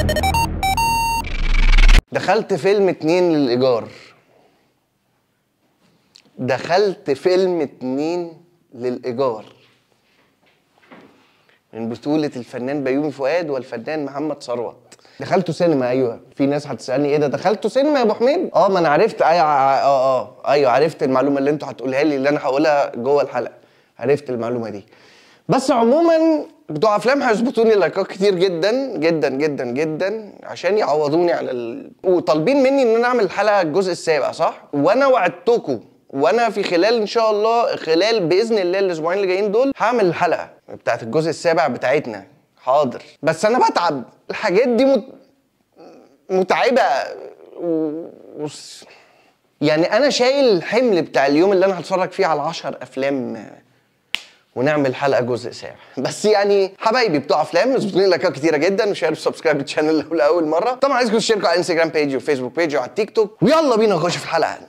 دخلت فيلم اتنين للإيجار دخلت فيلم اتنين للإيجار من بطولة الفنان بيومي فؤاد والفنان محمد ثروت دخلته سينما ايوه في ناس هتسالني ايه ده دخلته سينما يا ابو حميد اه ما انا عرفت ايوه اه اه ايوه عرفت المعلومه اللي انتوا هتقولها لي اللي انا هقولها جوه الحلقه عرفت المعلومه دي بس عموما بتوع افلام هيظبطوا لي لايكات كتير جدا جدا جدا جدا عشان يعوضوني على ال... وطالبين مني ان انا اعمل الحلقه الجزء السابع صح وانا وعدتكم وانا في خلال ان شاء الله خلال باذن الله الاسبوعين اللي جايين دول هعمل الحلقه بتاعت الجزء السابع بتاعتنا حاضر بس انا بتعب الحاجات دي مت... متعبه و... و... يعني انا شايل الحمل بتاع اليوم اللي انا هتفرج فيه على 10 افلام ونعمل حلقه جزء سابع بس يعني حبايبي بتوع افلام اظبطوا لي لايكات كتيره جدا وشيروا سبسكرايب للشانل لو لاول مره طبعا عايزكم تشتركوا على انستجرام بيجي وفيسبوك بيجي وعلى التيك توك ويلا بينا نخش في الحلقه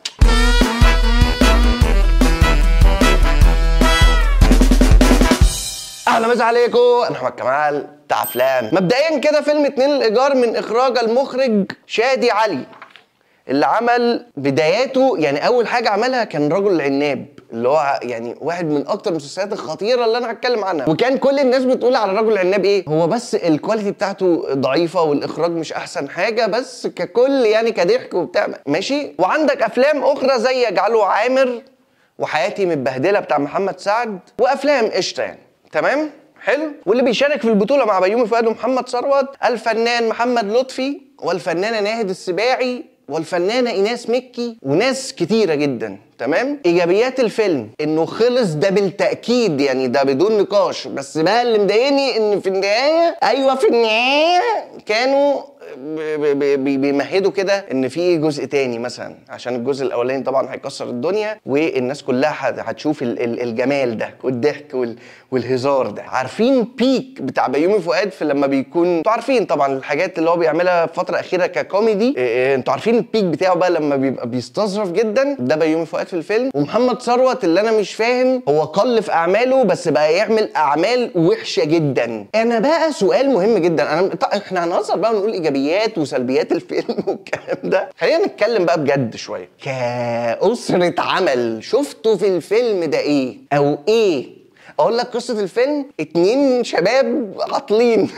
اهلا مسا عليكم انا احمد كمال بتاع افلام مبدئيا كده فيلم اتنين الايجار من اخراج المخرج شادي علي اللي عمل بداياته يعني اول حاجه عملها كان رجل العناب اللي هو يعني واحد من اكتر المسلسلات الخطيره اللي انا هتكلم عنها وكان كل الناس بتقول على رجل العناب ايه هو بس الكواليتي بتاعته ضعيفه والاخراج مش احسن حاجه بس ككل يعني كضحك وبتاع ماشي وعندك افلام اخرى زي يجعله عامر وحياتي متبهدله بتاع محمد سعد وافلام قشطه يعني تمام حلو واللي بيشارك في البطوله مع بيومي فؤاد ومحمد ثروت الفنان محمد لطفي والفنانه ناهد السباعي والفنانه ايناس مكي وناس كتيره جدا تمام ايجابيات الفيلم انه خلص ده بالتاكيد يعني ده بدون نقاش بس بقى اللي مضايقني ان في النهايه ايوه في النهايه كانوا ب- ب- ب- بيمهدوا كده ان في جزء تاني مثلا عشان الجزء الاولاني طبعا هيكسر الدنيا والناس كلها هت- هتشوف ال- ال- الجمال ده والضحك وال- والهزار ده عارفين بيك بتاع بيومي فؤاد في لما بيكون انتوا عارفين طبعا الحاجات اللي هو بيعملها في فتره اخيره ككوميدي إيه إيه، انتوا عارفين البيك بتاعه بقى لما بيبقى بيستظرف جدا ده بيومي فؤاد في الفيلم ومحمد ثروت اللي انا مش فاهم هو قل في اعماله بس بقى يعمل اعمال وحشه جدا انا بقى سؤال مهم جدا انا طيب احنا هنهزر بقى ونقول ايجابيات وسلبيات الفيلم والكلام ده خلينا نتكلم بقى بجد شويه كأسرة عمل شفتوا في الفيلم ده ايه او ايه اقول لك قصه الفيلم اتنين شباب عاطلين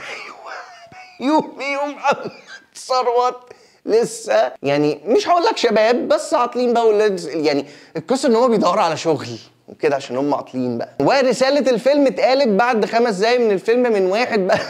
يومي ومحمد ثروت لسه يعني مش هقول لك شباب بس عاطلين بقى ولاد يعني القصه ان هو بيدور على شغل وكده عشان هم عاطلين بقى ورساله الفيلم اتقالت بعد خمس دقايق من الفيلم من واحد بقى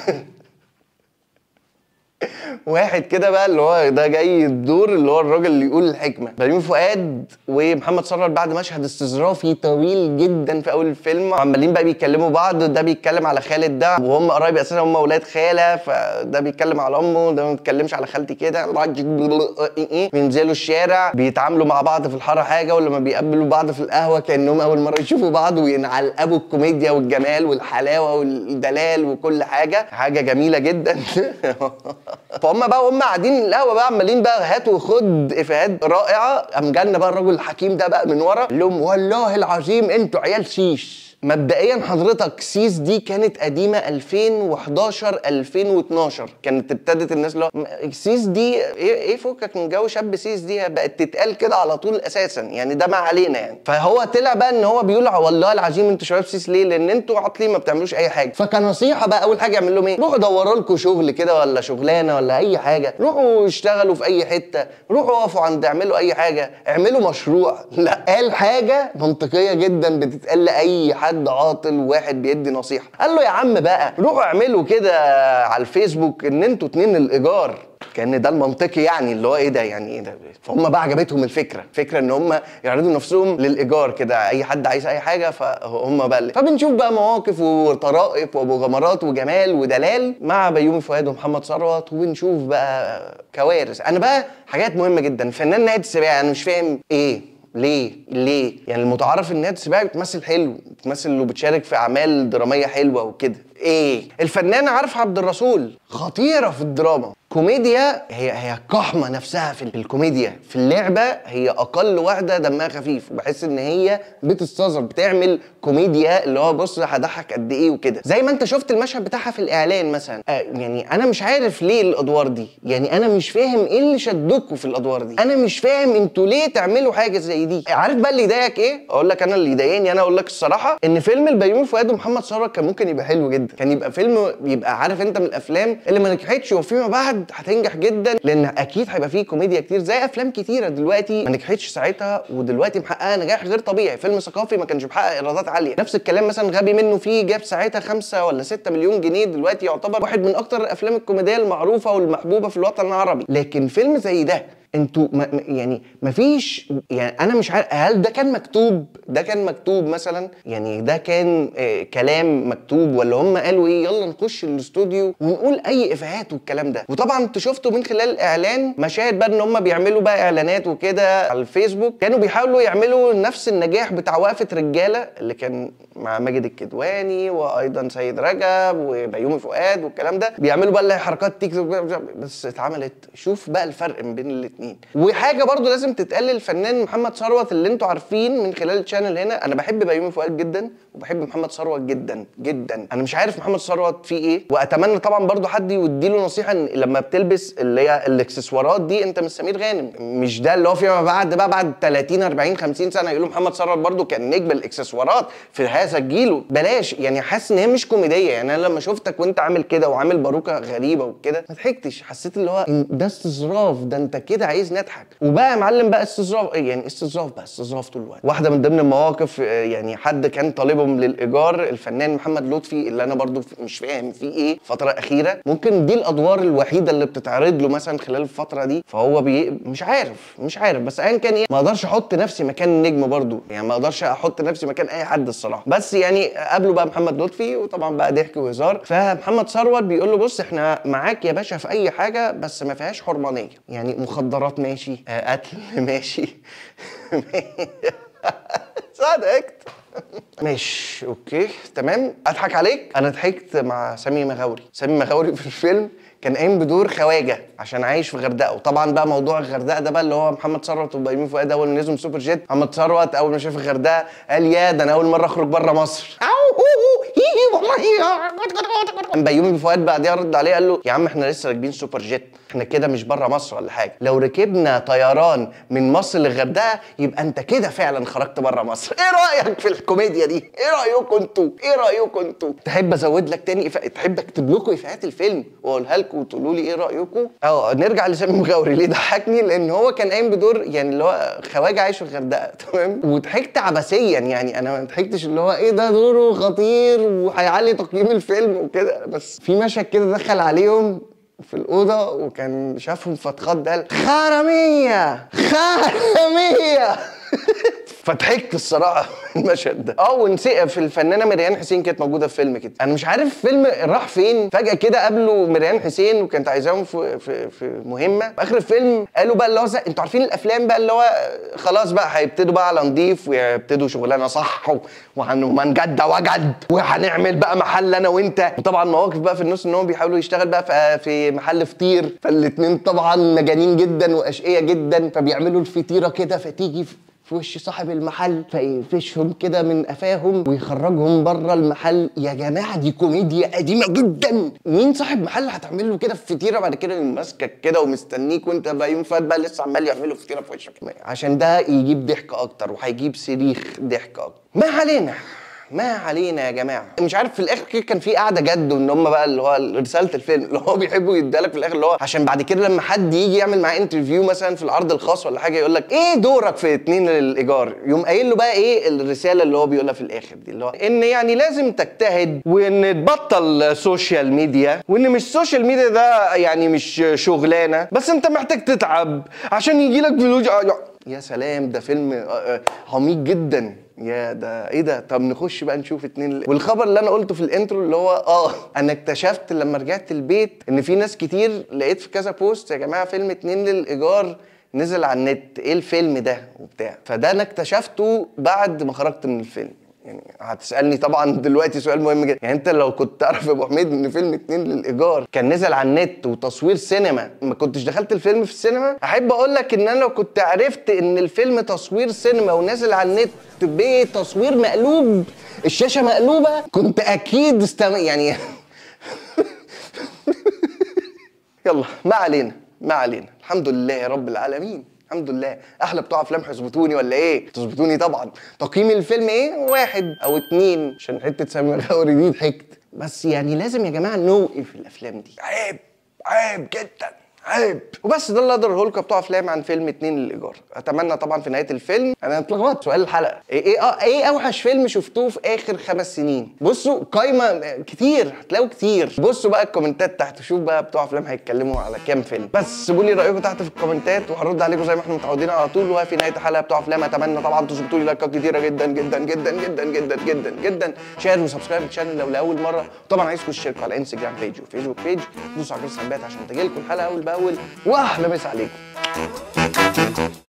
واحد كده بقى اللي هو ده جاي الدور اللي هو الراجل اللي يقول الحكمه بيومي فؤاد ومحمد ثروت بعد مشهد استظرافي طويل جدا في اول الفيلم عمالين بقى بيكلموا بعض ده بيتكلم على خالد ده وهم قرايب اساسا هم اولاد خاله فده بيتكلم على امه ده ما بيتكلمش على خالتي كده بينزلوا الشارع بيتعاملوا مع بعض في الحاره حاجه ولما بيقابلوا بعض في القهوه كانهم اول مره يشوفوا بعض وينعلقوا الكوميديا والجمال والحلاوه والدلال وكل حاجه حاجه جميله جدا فهم بقى هم قاعدين القهوه بقى عمالين بقى هات وخد افيهات رائعه قام جالنا بقى الراجل الحكيم ده بقى من ورا قال لهم والله العظيم انتوا عيال سيس مبدئيا حضرتك سيس دي كانت قديمه 2011 2012 كانت ابتدت الناس اللي هو م- سيس دي ايه ايه فكك من جو شاب سيس دي بقت تتقال كده على طول اساسا يعني ده ما علينا يعني فهو طلع بقى ان هو بيقول والله العظيم انتوا شباب سيس ليه لان انتوا عاطلين ما بتعملوش اي حاجه فكنصيحه بقى اول حاجه يعمل لهم ايه روحوا دوروا لكم شغل كده ولا شغلانه ولا اي حاجه روحوا اشتغلوا في اي حته روحوا اقفوا عند اعملوا اي حاجه اعملوا مشروع لا قال حاجه منطقيه جدا بتتقال لاي حد عاطل وواحد بيدي نصيحه قال له يا عم بقى روحوا اعملوا كده على الفيسبوك ان انتوا اتنين الايجار كان ده المنطقي يعني اللي هو ايه ده يعني ايه ده فهم بقى عجبتهم الفكره فكره ان هم يعرضوا نفسهم للايجار كده اي حد عايز اي حاجه فهم بقى اللي. فبنشوف بقى مواقف وطرائف ومغامرات وجمال ودلال مع بيومي فؤاد ومحمد ثروت وبنشوف بقى كوارث انا بقى حاجات مهمه جدا فنان ناهد السباعي انا مش فاهم ايه ليه؟ ليه؟ يعني المتعارف ان ناهد السباعي بتمثل حلو، بتمثل وبتشارك في اعمال دراميه حلوه وكده، ايه الفنانه عارفه عبد الرسول خطيره في الدراما كوميديا هي هي القحمه نفسها في الكوميديا في اللعبه هي اقل واحده دمها خفيف وبحس ان هي بتستظهر بتعمل كوميديا اللي هو بص هضحك قد ايه وكده زي ما انت شفت المشهد بتاعها في الاعلان مثلا آه يعني انا مش عارف ليه الادوار دي يعني انا مش فاهم ايه اللي شدكوا في الادوار دي انا مش فاهم انتوا ليه تعملوا حاجه زي دي عارف بقى اللي يضايقك ايه اقول لك انا اللي يضايقني انا اقول لك الصراحه ان فيلم البيومي فؤاد ومحمد ثروت كان ممكن يبقى حلو جدا كان يبقى فيلم يبقى عارف انت من الافلام اللي ما نجحتش وفيما بعد هتنجح جدا لان اكيد هيبقى فيه كوميديا كتير زي افلام كتيره دلوقتي ما نجحتش ساعتها ودلوقتي محققه نجاح غير طبيعي فيلم ثقافي ما كانش محقق ايرادات عاليه نفس الكلام مثلا غبي منه فيه جاب ساعتها خمسة ولا ستة مليون جنيه دلوقتي يعتبر واحد من اكتر الافلام الكوميديه المعروفه والمحبوبه في الوطن العربي لكن فيلم زي ده انتوا ما يعني مفيش يعني انا مش عارف هل ده كان مكتوب ده كان مكتوب مثلا يعني ده كان آه كلام مكتوب ولا هم قالوا ايه يلا نخش الاستوديو ونقول اي افيهات والكلام ده وطبعا انتوا شفتوا من خلال الاعلان مشاهد بقى ان هم بيعملوا بقى اعلانات وكده على الفيسبوك كانوا بيحاولوا يعملوا نفس النجاح بتاع وقفه رجاله اللي كان مع ماجد الكدواني وايضا سيد رجب وبيومي فؤاد والكلام ده بيعملوا بقى اللي هي حركات تيك توك بس اتعملت شوف بقى الفرق ما بين الاثنين وحاجه برضو لازم تتقال للفنان محمد ثروت اللي انتوا عارفين من خلال الشانل هنا انا بحب بيومي فؤاد جدا وبحب محمد ثروت جدا جدا انا مش عارف محمد ثروت فيه ايه واتمنى طبعا برضو حد يديله نصيحه ان لما بتلبس اللي هي الاكسسوارات دي انت مش سمير غانم مش ده اللي هو فيما بعد بقى بعد 30 40 50 سنه يقولوا محمد ثروت برضو كان نجم الاكسسوارات في هذا الجيل بلاش يعني حاسس ان هي مش كوميديه يعني انا لما شفتك وانت عامل كده وعامل باروكه غريبه وكده ما ضحكتش حسيت اللي هو ده استظراف ده انت كده عايز نضحك وبقى يا معلم بقى استظراف ايه يعني استظراف بقى استظراف طول الوقت واحده من ضمن المواقف يعني حد كان طالبهم للايجار الفنان محمد لطفي اللي انا برضو مش فاهم فيه ايه الفتره الاخيره ممكن دي الادوار الوحيده اللي بتتعرض له مثلا خلال الفتره دي فهو بي مش عارف مش عارف بس ايا كان ايه ما اقدرش احط نفسي مكان النجم برضو يعني ما اقدرش احط نفسي مكان اي حد الصراحه بس يعني قابله بقى محمد لطفي وطبعا بقى ضحك وهزار فمحمد ثروت بيقول له بص احنا معاك يا باشا في اي حاجه بس ما فيهاش حرمانيه يعني مخدرات ماشي آه قتل ماشي صدقت ماشي اوكي تمام اضحك عليك انا ضحكت مع سامي مغاوري سامي مغاوري في الفيلم كان قايم بدور خواجه عشان عايش في الغردقه وطبعا بقى موضوع الغردقه ده بقى اللي هو محمد ثروت وبيومي فؤاد اول ما نزلوا سوبر جيت محمد ثروت اول ما شاف الغردقه قال يا ده انا اول مره اخرج بره مصر والله بيومي فؤاد بعديها رد عليه قال له يا عم احنا لسه راكبين سوبر جيت احنا كده مش بره مصر ولا حاجه لو ركبنا طيران من مصر للغردقه يبقى انت كده فعلا خرجت بره مصر ايه رايك في الكوميديا دي ايه رايكم انتوا ايه رايكم انتوا تحب ازود لك تاني إفا... تحب اكتب لكم افيهات الفيلم واقولها لكم وتقولوا لي ايه رايكم اه نرجع لسامي مغاوري ليه ضحكني لان هو كان قايم بدور يعني اللي هو خواجه عايش في الغردقه تمام وضحكت عبثيا يعني انا ما ضحكتش اللي هو ايه ده دوره خطير وهيعلي تقييم الفيلم وكده بس في مشهد كده دخل عليهم في الأوضة وكان شافهم فتخات ده خرمية خرمية فضحكت الصراحه المشهد ده اه ونسي في الفنانه مريان حسين كانت موجوده في فيلم كده انا مش عارف الفيلم راح فين فجاه كده قابلوا مريان حسين وكانت عايزاهم في في, في مهمه في اخر الفيلم قالوا بقى اللي هو انتوا عارفين الافلام بقى اللي هو خلاص بقى هيبتدوا بقى على نضيف ويبتدوا شغلانه صح ومن جد وجد وهنعمل بقى محل انا وانت وطبعا مواقف بقى في النص ان هو بيحاولوا يشتغل بقى في, في محل فطير فالاتنين طبعا مجانين جدا واشقياء جدا فبيعملوا الفطيره كده فتيجي في وش صاحب المحل فيقفشهم كده من قفاهم ويخرجهم بره المحل يا جماعه دي كوميديا قديمه جدا مين صاحب محل هتعمل له كده في فطيره بعد كده ماسكك كده ومستنيك وانت بقى يوم فات بقى لسه عمال يعملوا فطيره في وشك عشان ده يجيب ضحك اكتر وهيجيب صريخ ضحك اكتر ما علينا ما علينا يا جماعه مش عارف في الاخر كده كان في قعده جد وان هم بقى اللي هو رساله الفيلم اللي هو بيحبوا يدالك في الاخر اللي هو عشان بعد كده لما حد يجي يعمل معاه انترفيو مثلا في العرض الخاص ولا حاجه يقول لك ايه دورك في اتنين للايجار يقوم قايل له بقى ايه الرساله اللي هو بيقولها في الاخر دي اللي هو ان يعني لازم تجتهد وان تبطل سوشيال ميديا وان مش سوشيال ميديا ده يعني مش شغلانه بس انت محتاج تتعب عشان يجي لك فلوس يا سلام ده فيلم عميق جدا يا ده ايه ده طب نخش بقى نشوف اتنين والخبر اللي انا قلته في الانترو اللي هو اه انا اكتشفت لما رجعت البيت ان في ناس كتير لقيت في كذا بوست يا جماعه فيلم اتنين للايجار نزل على النت ايه الفيلم ده وبتاع فده انا اكتشفته بعد ما خرجت من الفيلم يعني هتسالني طبعا دلوقتي سؤال مهم جدا يعني انت لو كنت تعرف يا ابو حميد ان فيلم اتنين للايجار كان نزل على النت وتصوير سينما ما كنتش دخلت الفيلم في السينما احب اقول لك ان انا لو كنت عرفت ان الفيلم تصوير سينما ونازل على النت بتصوير مقلوب الشاشه مقلوبه كنت اكيد استم... يعني يلا ما علينا ما علينا الحمد لله يا رب العالمين الحمد لله احلى بتوع افلام حسبتوني ولا ايه تظبطوني طبعا تقييم الفيلم ايه واحد او اتنين عشان حته سامي غوري دي ضحكت بس يعني لازم يا جماعه نوقف الافلام دي عيب عيب جدا عيب وبس ده اللي اقدره لكم بتوع افلام عن فيلم اتنين للايجار اتمنى طبعا في نهايه الفيلم انا اتلخبطت سؤال الحلقه ايه ايه, آه ايه اوحش فيلم شفتوه في اخر خمس سنين بصوا قايمه كتير هتلاقوا كتير بصوا بقى الكومنتات تحت شوف بقى بتوع افلام هيتكلموا على كام فيلم بس سيبوا لي رايكم تحت في الكومنتات وهرد عليكم زي ما احنا متعودين على طول وفي نهايه الحلقه بتوع افلام اتمنى طبعا تظبطوا لي لايكات كتيره جدا جدا جدا جدا جدا جدا جدا شير وسبسكرايب للشانل لو لاول مره وطبعا عايزكم تشتركوا على انستجرام بيج وفيسبوك بيج دوسوا على السنبات عشان تجيلكم الحلقه اول باول واحلى مسا عليكم